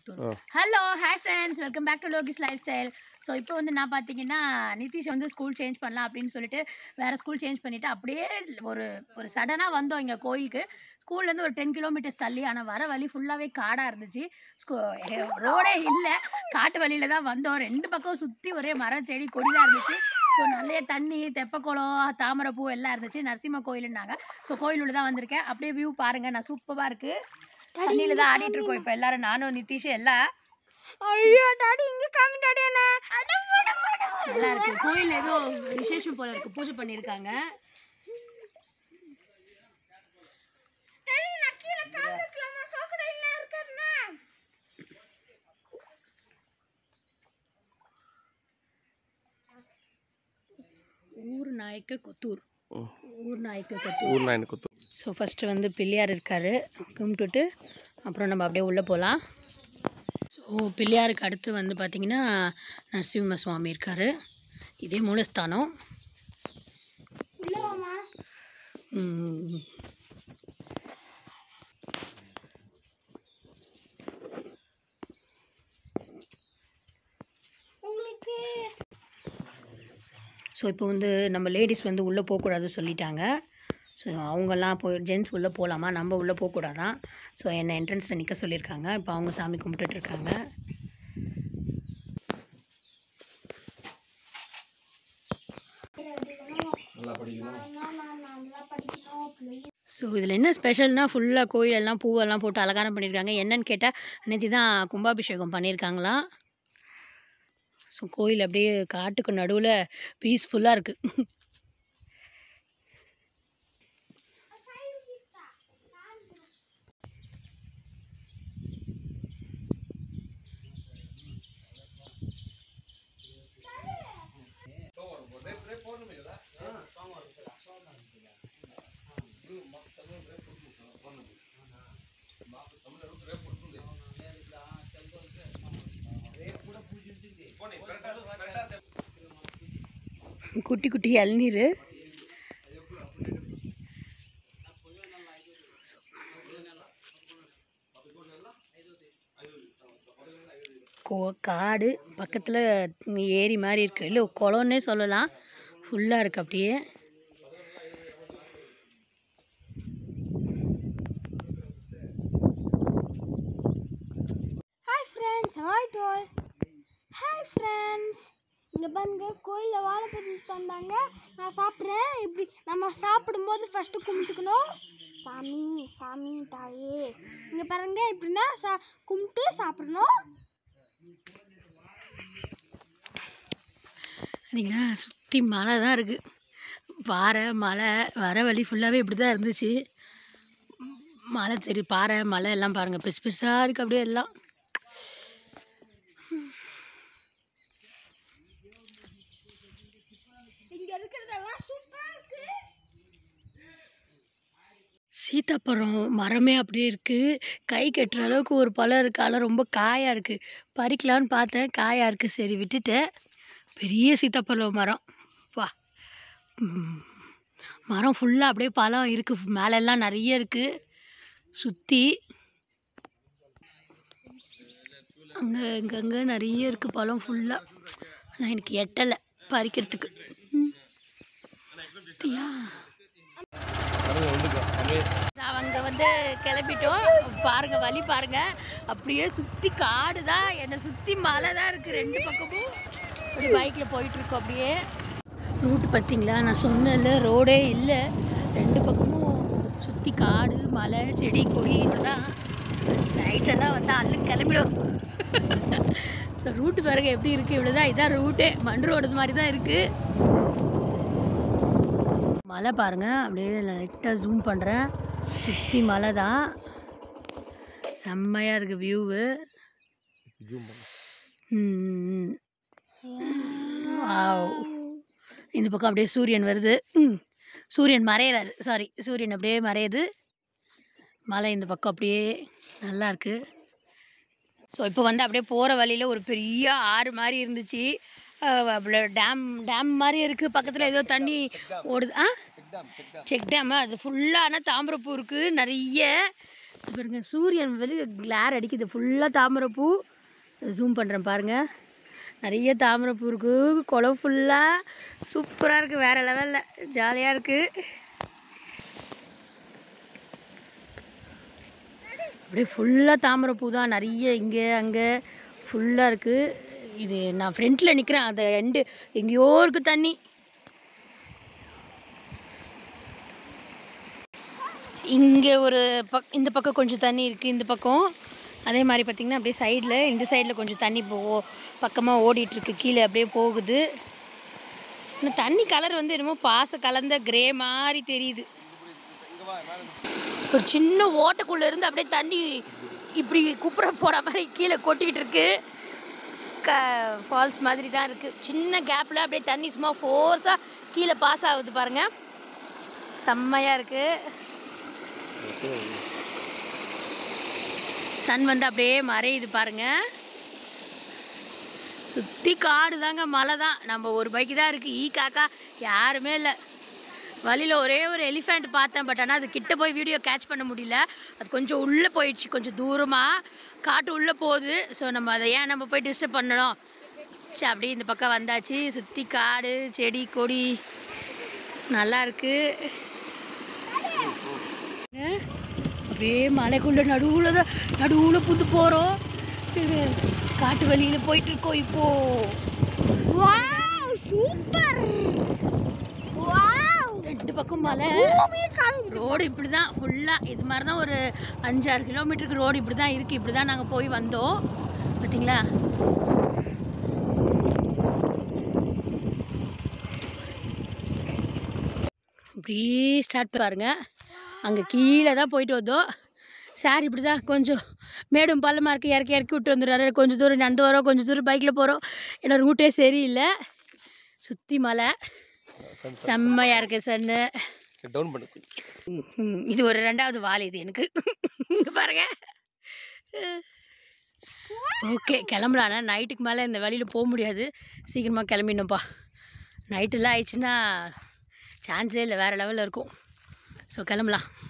கஸ்தூர் hello hi friends welcome back to Loki's lifestyle so இப்போ வந்து நான் பார்த்தீங்கன்னா நிதிஷ் வந்து ஸ்கூல் சேஞ்ச் பண்ணலாம் அப்படின்னு சொல்லிட்டு வேறு ஸ்கூல் சேஞ்ச் பண்ணிவிட்டு அப்படியே ஒரு ஒரு சடனாக வந்தோம் இங்கே கோயிலுக்கு ஸ்கூல்லேருந்து ஒரு டென் கிலோமீட்டர்ஸ் தள்ளி ஆனால் வர வழி ஃபுல்லாகவே காடாக இருந்துச்சு ஸ்கூ ரோடே இல்லை காட்டு வழியில் தான் வந்தோம் ரெண்டு பக்கம் சுற்றி ஒரே மரம் செடி கொடி தான் இருந்துச்சு ஸோ நிறைய தண்ணி தெப்பக்குளம் தாமரைப்பூ எல்லாம் இருந்துச்சு நரசிம்ம கோயிலுன்னாங்க ஸோ கோயில் உள்ள தான் வந்திருக்கேன் அப்படியே வியூ பாருங்கள் நான் சூப்பராக இருக்குது தண்ணியில் தான் ஆடிட்டு இருக்கோம் இப்போ எல்லாரும் நானும் நிதிஷ் எல்லாம் ஐயோ டாடி இங்க காமி டாடி என்ன நல்லா இருக்கு கோயில் ஏதோ விசேஷம் போல இருக்கு பூஜை பண்ணியிருக்காங்க டாடி நான் கீழ கால் வைக்கலாமா crocodile எல்லாம் இருக்காதுண்ணா ஊர் நாயக்க கொத்தூர் ஊர் நாயக்க கொத்தூர் ஊர் நாயன் குத்து ஸோ ஃபஸ்ட்டு வந்து பிள்ளையார் இருக்கார் கும்பிட்டுட்டு அப்புறம் நம்ம அப்படியே உள்ளே போகலாம் ஸோ பிள்ளையாருக்கு அடுத்து வந்து பார்த்திங்கன்னா நரசிம்ம சுவாமி இருக்கார் இதே மூலஸ்தானம் உள்ளவாமா ம், உங்களுக்கு ஸோ இப்போ வந்து நம்ம லேடிஸ் வந்து உள்ளே போகக்கூடாது சொல்லிட்டாங்க ஸோ அவங்கெல்லாம் போய் ஜென்ட்ஸ் உள்ளே போகலாமா நம்ம உள்ளே போகக்கூடாதான் ஸோ என்னை என்ட்ரன்ஸில் நிற்க சொல்லியிருக்காங்க இப்போ அவங்க சாமி கும்பிட்டுட்டு இருக்காங்க நல்லா படிக்கணும் நான் நல்லா படிக்கணும் please. ஸோ இதில் என்ன ஸ்பெஷல்னால் ஃபுல்லாக கோயிலெல்லாம் பூவெல்லாம் போட்டு அலங்காரம் பண்ணியிருக்காங்க என்னன்னு கேட்டால் நேற்று தான் கும்பாபிஷேகம் பண்ணியிருக்காங்களாம் ஸோ கோயில் அப்படியே காட்டுக்கு நடுவில் பீஸ்ஃபுல்லாக இருக்குது குட்டி குட்டி இளநீர் கோ காடு பக்கத்தில் ஏரி மாதிரி இருக்குது இல்லை குளம்னே சொல்லலாம் ஃபுல்லாக இருக்குது அப்படியே ஹாய் ஃப்ரெண்ட்ஸ் ஹாய் டோல் ஹாய் ஃப்ரெண்ட்ஸ் இங்கே பாருங்க கோயிலில் வாழைப்பழம் தந்தாங்க நான் சாப்பிட்றேன் இப்படி நம்ம சாப்பிடும்போது ஃபஸ்ட்டு கும்பிட்டுக்கணும் சாமி சாமி தாயே இங்கே பாருங்க இப்படின்னா சா கும்பிட்டு சாப்பிடணும் பார்த்தீங்கன்னா சுற்றி மலை தான் இருக்குது பாறை மலை வர வழி ஃபுல்லாகவே இப்படி தான் இருந்துச்சு மலை தெரி பாறை மலை எல்லாம் பாருங்கள் பெருசு பெருசாக இருக்குது அப்படியே எல்லாம் இங்கே இருக்கிறதெல்லாம் சூப்பராக இருக்கு சீத்தாப்பழம் மரமே அப்படியே இருக்குது கை கட்டுற அளவுக்கு ஒரு பழம் இருக்குது ஆனால் ரொம்ப காயாக இருக்குது பறிக்கலான்னு பார்த்தேன் காயாக இருக்குது சரி விட்டுட்டேன் பெரிய சீத்தாப்பழம் மரம் வா ம். மரம் ஃபுல்லாக அப்படியே பழம் இருக்குது மேலெல்லாம் நிறைய இருக்குது சுற்றி அங்கே இங்கங்கே நிறைய இருக்குது பழம் ஃபுல்லாக ஆனால் எனக்கு எட்டலை பறிக்கிறதுக்கு ம். பாத்தியா? அவங்க வந்து கிளம்பிட்டோம் பாருங்க வழி பாருங்க அப்படியே சுற்றி காடு தான் என்னை சுற்றி மலை தான் இருக்குது ரெண்டு பக்கமும் அப்படி பைக்கில் போயிட்டுருக்கோம் அப்படியே ரூட் பார்த்தீங்களா நான் சொன்னேன்ல ரோடே இல்லை ரெண்டு பக்கமும் சுற்றி காடு மலை செடி கொடி தான் நைட்டெல்லாம் வந்து அள்ளு கிளம்பிடும் ஸோ ரூட்டு பாருங்க எப்படி இருக்குது இவ்வளோதான் இதான் ரூட்டே மண் ரோடு மாதிரி தான் இருக்குது மலை பாருங்க அப்படியே லைட்டாக ஜூம் பண்ணுறேன் சுற்றி மலை தான் செம்மையாக இருக்குது வியூவு இந்த பக்கம் அப்படியே சூரியன் வருது ம். சூரியன் மறையிறாரு சாரி சூரியன் அப்படியே மறையுது மலை இந்த பக்கம் அப்படியே நல்லா இருக்கு ஸோ இப்போ வந்து அப்படியே போகிற வழியில் ஒரு பெரிய ஆறு மாதிரி இருந்துச்சு டேம் டேம் மாதிரி இருக்குது பக்கத்தில் ஏதோ தண்ணி ஓடுது ஆ செக் டேமு அது ஃபுல்லான தாமிரப்பூ இருக்குது நிறைய இது பாருங்க சூரியன் வெளியே கிளார் அடிக்குது ஃபுல்லாக தாமரைப்பூ ஜூம் பண்ணுறேன் பாருங்கள் நிறைய தாமரைப்பூ இருக்குது குளம் ஃபுல்லாக சூப்பராக இருக்குது வேறு லெவலில் ஜாலியாக இருக்குது அப்படியே ஃபுல்லாக தாமரைப்பூ தான் நிறைய இங்கே அங்கே ஃபுல்லாக இருக்குது இது நான் ஃப்ரண்ட்டில் நிற்கிறேன் அந்த எண்டு எங்கேயோ இருக்குது தண்ணி இங்கே ஒரு பக் இந்த பக்கம் கொஞ்சம் தண்ணி இருக்குது இந்த பக்கம் அதே மாதிரி பார்த்திங்கன்னா அப்படியே சைடில் இந்த சைடில் கொஞ்சம் தண்ணி போ பக்கமாக ஓடிட்டுருக்கு கீழே அப்படியே போகுது இந்த தண்ணி கலர் வந்து என்னமோ பாச கலந்த கிரே மாதிரி தெரியுது ஒரு சின்ன ஓட்டைக்குள்ளே இருந்து அப்படியே தண்ணி இப்படி குப்புற போட மாதிரி கீழே கொட்டிகிட்டு இருக்கு க ஃபால்ஸ் மாதிரி தான் இருக்குது சின்ன கேப்பில் அப்படியே தண்ணி சும்மா ஃபோர்ஸாக கீழே பாஸ் ஆகுது பாருங்கள் செம்மையாக இருக்குது சன் வந்து அப்படியே மறையுது பாருங்க சுற்றி காடு தாங்க மலை தான் நம்ம ஒரு பைக்கு தான் இருக்குது ஈ காக்கா யாருமே இல்லை வழியில் ஒரே ஒரு எலிஃபெண்ட் பார்த்தேன் பட் ஆனால் அது கிட்ட போய் வீடியோ கேட்ச் பண்ண முடியல அது கொஞ்சம் உள்ளே போயிடுச்சு கொஞ்சம் தூரமாக காட்டு உள்ளே போகுது ஸோ நம்ம அதை ஏன் நம்ம போய் டிஸ்டர்ப் பண்ணணும் சரி அப்படியே இந்த பக்கம் வந்தாச்சு சுற்றி காடு செடி கொடி நல்லா இருக்கு அப்படியே மலைக்குள்ள நடுவில் தான் நடுவில் புந்து போகிறோம் காட்டு வழியில் போயிட்டு இருக்கோம் இப்போ வாவ் சூப்பர் வாவ் ரெண்டு பக்கம் மலை பூமியே காமிக்குது ரோடு இப்படி தான் ஃபுல்லாக இது மாதிரி தான் ஒரு அஞ்சாறு கிலோமீட்டருக்கு ரோடு இப்படி தான் இருக்குது இப்படி தான் நாங்கள் போய் வந்தோம் பார்த்தீங்களா இப்படியே ஸ்டார்ட் பாருங்க அங்கே கீழே தான் போயிட்டு வந்தோம் சார் இப்படி தான் கொஞ்சம் மேடும் பள்ளமாக இருக்குது இறக்கி இறக்கி விட்டு வந்துடுறாரு கொஞ்சம் தூரம் நடந்து வரோம் கொஞ்சம் தூரம் பைக்கில் போகிறோம் ஏன்னா ரூட்டே சரியில்லை சுற்றி மலை செம்மையாக இருக்குது சன்னு டவுன் பண்ணு ம், இது ஒரு ரெண்டாவது வால் இது எனக்கு இங்க பாருங்க ஓகே கிளம்பலாண்ணா நைட்டுக்கு மேலே இந்த வழியில் போக முடியாது சீக்கிரமாக கிளம்பிடணும்ப்பா நைட்டெல்லாம் ஆயிடுச்சுன்னா சான்ஸே இல்லை வேறு லெவலில் இருக்கும் ஸோ கிளம்பலாம்